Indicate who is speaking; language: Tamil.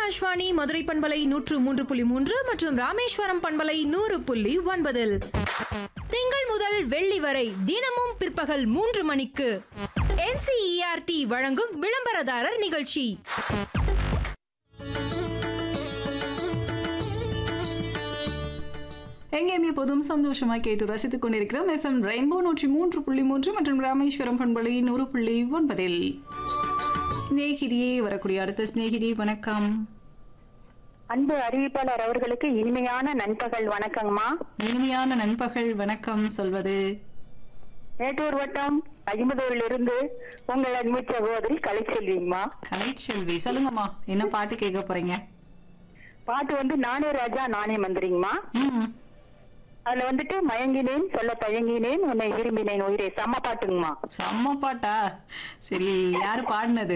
Speaker 1: ஆகாஷ்வாணி மதுரை பண்பலை நூற்று மூன்று புள்ளி மூன்று மற்றும் ராமேஸ்வரம் பண்பலை நூறு புள்ளி ஒன்பதில் திங்கள் முதல் வெள்ளி வரை தினமும் பிற்பகல் மூன்று மணிக்கு NCERT வழங்கும் விளம்பரதாரர் நிகழ்ச்சி
Speaker 2: எங்கேயுமே எப்போதும் சந்தோஷமா கேட்டு ரசித்துக் கொண்டிருக்கிறோம் எஃப்எம் ரெயின்போ நூற்றி மூன்று புள்ளி மூன்று மற்றும் ராமேஸ்வரம் பண்பலை நூறு புள்ளி ஒன்பதில் சிநேகிதியே வரக்கூடிய அடுத்த சிநேகிதி வணக்கம்
Speaker 3: அன்பு அறிவிப்பாளர் அவர்களுக்கு இனிமையான நண்பகல் வணக்கங்கம்மா
Speaker 2: இனிமையான நண்பகல் வணக்கம் சொல்வது
Speaker 3: மேட்டூர் வட்டம் அஜிமதூரில் இருந்து உங்கள் அன்பு சகோதரி கலைச்செல்விங்கம்மா
Speaker 2: கலைச்செல்வி சொல்லுங்கம்மா என்ன பாட்டு கேட்க போறீங்க
Speaker 3: பாட்டு வந்து நானே ராஜா நானே மந்திரிங்கம்மா
Speaker 2: ம்
Speaker 3: அதுல வந்துட்டு மயங்கினேன் சொல்ல தயங்கினேன் உன்னை விரும்பினேன் உயிரே செம்ம பாட்டுங்கம்மா
Speaker 2: செம்ம பாட்டா சரி யாரு பாடினது